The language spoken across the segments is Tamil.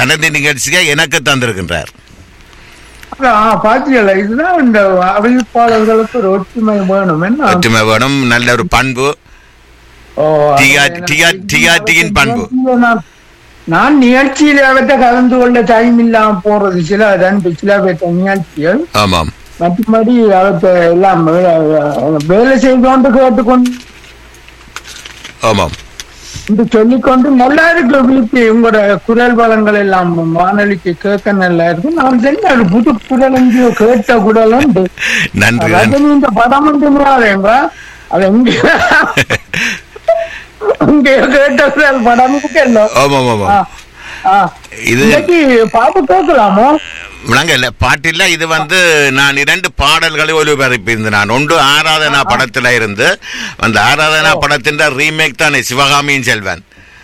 தனது நிகழ்ச்சியை எனக்கு தந்திருக்கின்றார் பாத்தீங்களா இதுதான் இந்த அறிவிப்பாளர்களுக்கு ஒரு ஒற்றுமை வேணும் என்ன ஒற்றுமை வேணும் நல்ல ஒரு பண்பு ஓ, டிஆர் அது டிஆர் எனக்கு டிஆர்டியின் பண்பு நிகழ்ச்சியில நான் நான் நிகழ்ச்சியில அவற்றை கலந்து கொள்ள டைம் இல்லாம போறது சில ரெண்டு சில பேர்த்த நிகழ்ச்சிகள் ஆமாம் மற்றபடி அவற்றை எல்லாம் வே- வேலை செய்து கொண்டு கேட்டுக்கொண்டு ஆமாம் என்று சொல்லிக்கொண்டு நல்லா இருக்கு வீட்டு உங்களோட குரல் வளங்கள் எல்லாம் வானொலிக்கு கேட்க நல்லா இருக்கு நான் தெரிஞ்ச ஒரு புது குரல் எங்கேயோ கேட்ட குரல் உண்டு நன்றி நன்றி ரஜினி இந்த படம் வந்துடுவாரேங்க அது எங்க எங்கேயோ கேட்ட குரல் படம் இருக்கല്ലോ ஆமாம் ஆ, ஆமாம் ஆ. இது இன்னைக்கு பாட்டு கேட்கலாமோ விளங்க இல்ல பாட்டில்ல இது வந்து நான் இரண்டு பாடல்களை ஒலிபரப்பியிருந்தேன் நான் ஒன்று ஆராதனா படத்துல இருந்து அந்த ஆராதனா படத்தின் ரீமேக் தானே சிவகாமியின் செல்வன்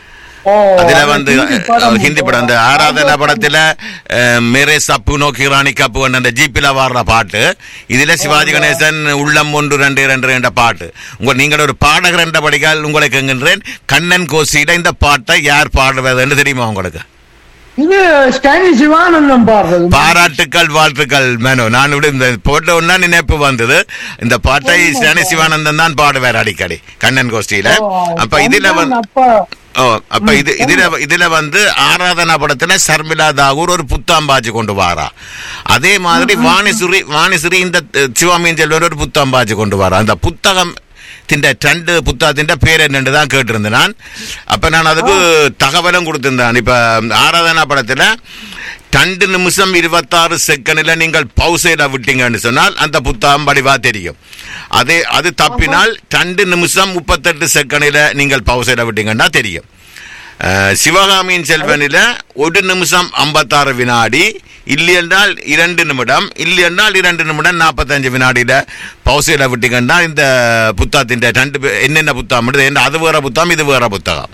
ஓ, அதுல அது வந்து ஹிந்தி அஹ், படம். ஹிந்தி படம் அந்த ஆராதனா படத்துல அஹ், மேரே சப்பு நோக்கி ராணி கப்பு அந்த ஜீப்பில வாடுற பாட்டு இதுல சிவாஜி கணேசன் உள்ளம் ஒன்று ரெண்டு ரெண்டு என்ற பாட்டு உங்க நீங்கள் ஒரு பாடகர் என்ற படிக்கால் உங்களுக்கு என்கின்றேன் கண்ணன் கோசியில இந்த பாட்டை யார் பாடுவதுன்னு தெரியுமா உங்களுக்கு இது ஸ்டானி சிவானந்தம் பாடுறது பாராட்டுக்கள் வாழ்த்துக்கள் மேனோ நான் விட இந்த போட்ட ஒன்னா நினைப்பு வந்தது இந்த பாட்டை ஸ்டானி சிவானந்தன் தான் பாடுவார் அடிக்கடி கண்ணன் கோஷ்டியில ஓ, அப்ப இதுல வந்து அப்பா ஓ அப்ப இது இதுல இதுல வந்து ஆராதனா படத்துல சர்மிளா தாகூர் ஒரு புத்தாம்பாஜி கொண்டு வாரா அதே மாதிரி வாணிசுரி வாணிசுரி இந்த அஹ், சிவாமியின் செல்வர் ஒரு புத்தாம்பாஜி கொண்டு வாரா அந்த புத்தகம் திண்ட ரெண்டு புத்தகத்தின் பேர் என்னன்னு தான் கேட்டிருந்தேன் நான் அப்ப நான் அதுக்கு தகவலும் கொடுத்திருந்தேன் இப்ப ஆராதனா படத்துல ரெண்டு நிமிஷம் இருபத்தாறு செகண்ட்ல நீங்கள் பவுசைல விட்டீங்கன்னு சொன்னால் அந்த புத்தகம் வடிவா தெரியும் அதே அது தப்பினால் ரெண்டு நிமிஷம் முப்பத்தெட்டு செகண்ட்ல நீங்கள் பவுசைல விட்டீங்கன்னா தெரியும் அஹ், சிவகாமியின் செல்வனில ஒரு நிமிஷம் ஐம்பத்தாறு வினாடி இல்லையென்றால் இரண்டு நிமிடம் இல்லையென்றால் இரண்டு நிமிடம் நாற்பத்தஞ்சு வினாடியில பவுசையில விட்டீங்கன்னா இந்த புத்தகத்தின் ரெண்டு பே- என்னென்ன புத்தகம் என்ன அது வேற புத்தகம் இது வேற புத்தகம்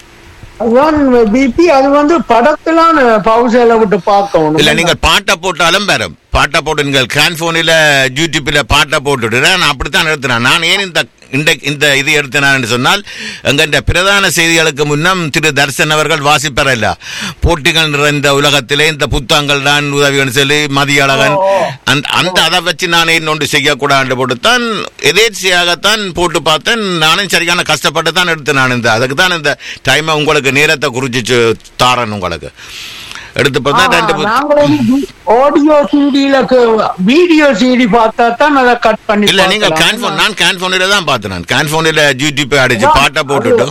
அதுதான் பிபி அது வந்து படத்துல பவுசையில விட்டு பார்க்கணும் இல்ல நீங்கள் பாட்டை போட்டாலும் வரும் பாட்டை போட்டு நீங்கள் கேன்ஃபோனில் யூடியூப்ல பாட்டை போட்டுட்டு நான் அப்படித்தான் எடுத்தினேன் நான் ஏன் இந்த இந்த இந்த இது எடுத்தினான்னு சொன்னால் எங்க இந்த பிரதான செய்திகளுக்கு முன்னம் திரு தர்சன் அவர்கள் வாசிப்பார் இல்ல போட்டிகள் நிறைந்த உலகத்திலே இந்த புத்தகங்கள் தான் உதவின்னு சொல்லி மதியழகன் அந்த அந்த அதை வச்சு நான் இன்னொன்று செய்யக்கூடாது போட்டுத்தான் எதேச்சியாகத்தான் போட்டு பார்த்தேன் நானும் சரியான கஷ்டப்பட்டு தான் எடுத்து நான் இந்த அதுக்கு தான் இந்த டைமை உங்களுக்கு நேரத்தை குறிச்சு தாரன் உங்களுக்கு எடுத்து பார்த்தா ரெண்டு புத்த- நாங்களும் ஆடியோ சிடியில வீடியோ சிடி பார்த்தா தான் அதை கட் பண்ணி இல்ல நீங்க பார்க்கலாம். கேன்ஃபோன் நான் கேன்ஃபோனில தான் பார்த்தேன் நான் கேன்ஃபோனில யூடியூப் அடிச்சு அதான், பாட்டை போட்டுட்டு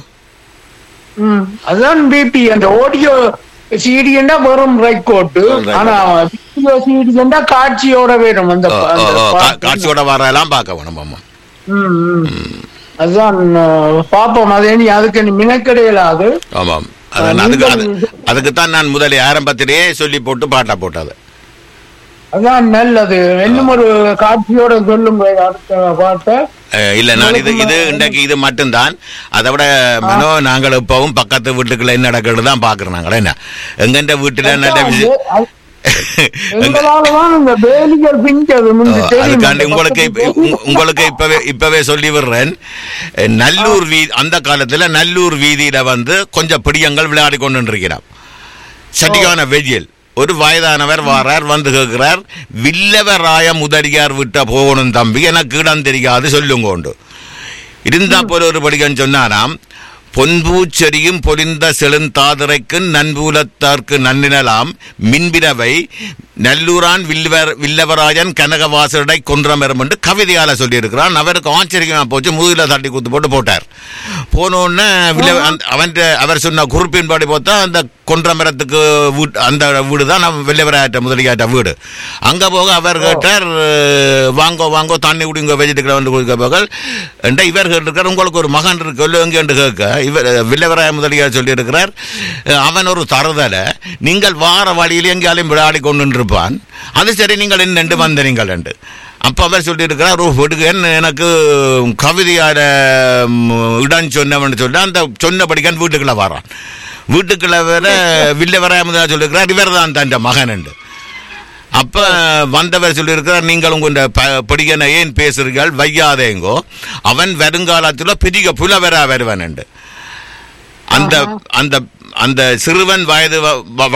ம், அதுதான் பிபி அந்த ஆடியோ சிடின்னா வெறும் ரெக்கார்டு வெறும் record. ஆனா வீடியோ சிடின்னா காட்சியோட வேணும் அந்த ஓ, அந்த ஓ, ஓ, கா- பாட்டு. காட்சியோட வரலாம் பார்க்க வேணும் ஆமா ம், ம். அதுதான் அஹ், பாப்போம் அது இனி அதுக்கு நீ மினக்கடையலாது ஆமாம் அதான் அதுக்கு அது அதுக்கு தான் நான் முதலே ஆரம்பத்திலேயே சொல்லி போட்டு பாட்டா போட்டது அதான் நல்லது இன்னும் ஒரு காட்சியோட சொல்லுங்க அடுத்த பாட்டை அஹ், இல்ல நான் இது இது இன்றைக்கு இது மட்டும்தான் அதை விட மனோ நாங்கள் இப்பவும் பக்கத்து வீட்டுக்குள்ள என்ன நடக்கிறது தான் பாக்குறோம் நாங்கள் என்ன எங்கெந்த வீட்டுல நல்ல விஷயம் அது- எங்களாலதான் இந்த வேலிகள் பிஞ்சது முந்தி தெரியும். அதுக்காண்டி உங்களுக்கு இப்ப- உங்க- உங்களுக்கு இப்பவே இப்பவே சொல்லி விடுறேன் அஹ், நல்லூர் வீ அந்த காலத்துல நல்லூர் வீதியில வந்து கொஞ்சம் பிடியங்கள் விளையாடி கொண்டு இருக்கிறார் சட்டிக்கான வெயில் ஒரு வயதானவர் வாரார் வந்து கேட்கிறார் வில்லவராய முதலியார் விட்ட போகணும் தம்பி எனக்கு இடம் தெரியாது சொல்லுங்கோண்டு இருந்தா போல ஒரு படிகன் சொன்னாராம் பொன்பூச்செடியும் பொலிந்த செழுந்தாதிரைக்கு நன்பூலத்தார்க்கு நன்னினலாம் மின்பிரவை நல்லூரான் வில்லவர் வில்லவராயன் கனகவாசருடை கொன்றமரம் என்று கவிதையால சொல்லியிருக்கிறான் அவருக்கு ஆச்சரியமா போச்சு முதுகில தட்டி குத்து போட்டு போட்டார் போனோடனே வில்ல அந்த- அவன் அவர் சொன்ன குறிப்பின்படி பார்த்தா அந்த கொன்றமரத்துக்கு வீட் அந்த வீடு தான் நம்ம வெள்ளவராயட்ட முதலியாட்ட வீடு அங்க போக அவர் கேட்டார் அஹ், வாங்கோ வாங்கோ தண்ணி குடிங்க வெஜிடபிள் வந்து குடிக்க போகள் என்ற இவர் கேட்டிருக்கார் உங்களுக்கு ஒரு மகன் இருக்கு எங்கே என்று கேட்க இவர் வில்லவராய முதலியார் சொல்லியிருக்கிறார் அஹ், அவன் ஒரு தருதலை நீங்கள் வார வழியில் எங்கேயாலும் விளையாடி கொண்டு இருப்பான் அது சரி நீங்கள் என்னென்று வந்த நீங்கள் என்று அப்ப அவர் சொல்லியிருக்கிறார் ஒரு விடுகன் எனக்கு கவிதையார ம், இடம் சொன்னவன் சொல்லி அந்த சொன்னபடிக்கான் வீட்டுக்குள்ள வரான் வீட்டுக்குள்ள வேற வில்ல வராம சொல்லியிருக்கிறார் இவர் தான் தன் மகன் என்று அப்ப வந்தவர் சொல்லியிருக்கிறார் நீங்கள் உங்க படிகனை ஏன் பேசுறீர்கள் வையாதேங்கோ அவன் வருங்காலத்துல பெரிய புலவரா வருவன் என்று அந்த அந்த அந்த சிறுவன் வயது வ- வ-